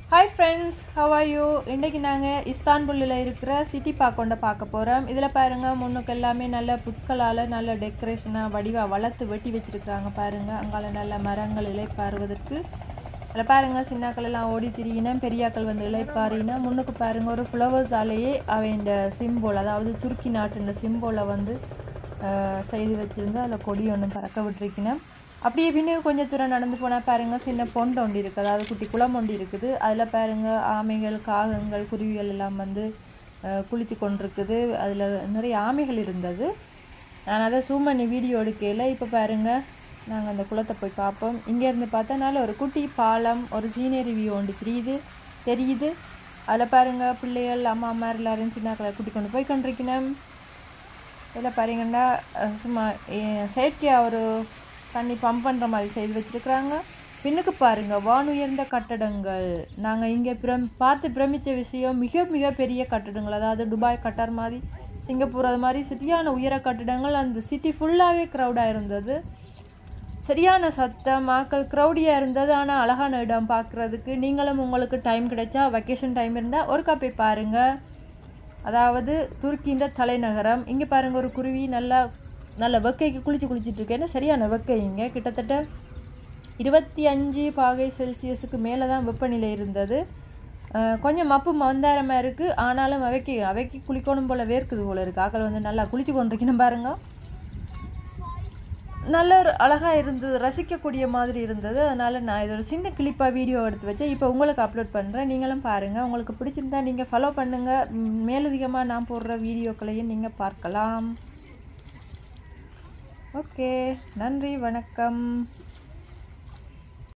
hi friends how are you இன்றைக்கி நாங்கள் இஸ்தான்புல்லில் இருக்கிற சிட்டி பார்க் கொண்ட பார்க்க போகிறோம் இதில் பாருங்கள் முன்னுக்கு எல்லாமே நல்ல புட்களால் நல்ல டெக்கரேஷனாக வடிவாக வளர்த்து வெட்டி வச்சுருக்குறாங்க பாருங்கள் அங்கால நல்ல மரங்கள் இலைப்பாறுவதற்கு அதில் பாருங்கள் சின்னாக்கள் எல்லாம் ஓடி திரியினம் பெரியாக்கள் வந்து இலைப்பாரினா முன்னுக்கு பாருங்கள் ஒரு ஃப்ளவர்ஸ் ஆலேயே அவன் சிம்போல் அதாவது துருக்கி நாட்டுன்ற சிம்போலை வந்து அஹ், செய்து வச்சுருந்து அதில் கொடி ஒன்று பறக்க விட்டுருக்கினேன் அப்படியே பின்னே கொஞ்சம் தூரம் நடந்து போனால் பாருங்கள் சின்ன பொண்டு ஒன்று இருக்குது அதாவது குட்டி குளம் ஒன்று இருக்குது அதில் பாருங்கள் ஆமைகள் காகங்கள் குருவிகள் எல்லாம் வந்து அஹ், குளிச்சு கொண்டிருக்குது அதில் நிறைய ஆமைகள் இருந்தது நான் அதை zoom பண்ணி வீடியோ எடுக்கையில் இப்போ பாருங்கள் நாங்கள் அந்த குளத்தை போய் பார்ப்போம் இங்கேருந்து பார்த்தனால ஒரு குட்டி பாலம் ஒரு சீனரி வியூ ஒன்று தெரியுது தெரியுது அதில் பாருங்கள் பிள்ளைகள் அம்மா அம்மா எல்லாரும் சின்ன கலை கூட்டி கொண்டு போய் கொண்டிருக்கணும் இதில் பாருங்கன்னா அஹ், சும்மா அஹ், செயற்கையாக ஒரு தண்ணி பம்ப் பண்ணுற மாதிரி செய்து வச்சுருக்குறாங்க பின்னுக்கு பாருங்க வானுயர்ந்த கட்டடங்கள் நாங்கள் இங்கே பிரம் பார்த்து பிரமித்த விஷயம் மிக மிக பெரிய கட்டடங்கள் அதாவது துபாய் கட்டார் மாதிரி சிங்கப்பூர் அது மாதிரி சரியான உயர கட்டடங்கள் அந்த சிட்டி ஃபுல்லாகவே க்ரௌடாக இருந்தது சரியான சத்தம் ஆக்கள் க்ரௌடியாக இருந்தது ஆனால் அழகான இடம் பார்க்குறதுக்கு நீங்களும் உங்களுக்கு டைம் கிடைச்சா வெக்கேஷன் டைம் இருந்தால் ஒரு போய் பாருங்கள் அதாவது துருக்கின்ற தலைநகரம் இங்கே பாருங்க ஒரு குருவி நல்லா நல்ல வெக்கைக்கு குளிச்சு குளிச்சுட்டு இருக்கேன் சரியான வெக்கை இங்கே கிட்டத்தட்ட இருபத்தி அஞ்சு பாகை செல்சியஸுக்கு மேலே தான் வெப்பநிலை இருந்தது அஹ் கொஞ்சம் மப்பு மந்தாரமாக இருக்குது ஆனாலும் அவைக்கு அவைக்கு குளிக்கணும் போல் வேர்க்குது போல இருக்குது ஆக்கள் வந்து நல்லா குளிச்சு கொண்டிருக்கணும் பாருங்க நல்ல ஒரு அழகாக இருந்தது ரசிக்கக்கூடிய மாதிரி இருந்தது அதனால் நான் இது ஒரு சின்ன கிளிப்பாக வீடியோ எடுத்து வச்சேன் இப்போ உங்களுக்கு அப்லோட் பண்ணுறேன் நீங்களும் பாருங்கள் உங்களுக்கு பிடிச்சிருந்தா நீங்கள் ஃபாலோ பண்ணுங்கள் ம், மேலதிகமாக நான் போடுற வீடியோக்களையும் நீங்கள் பார்க்கலாம் ஓகே நன்றி வணக்கம்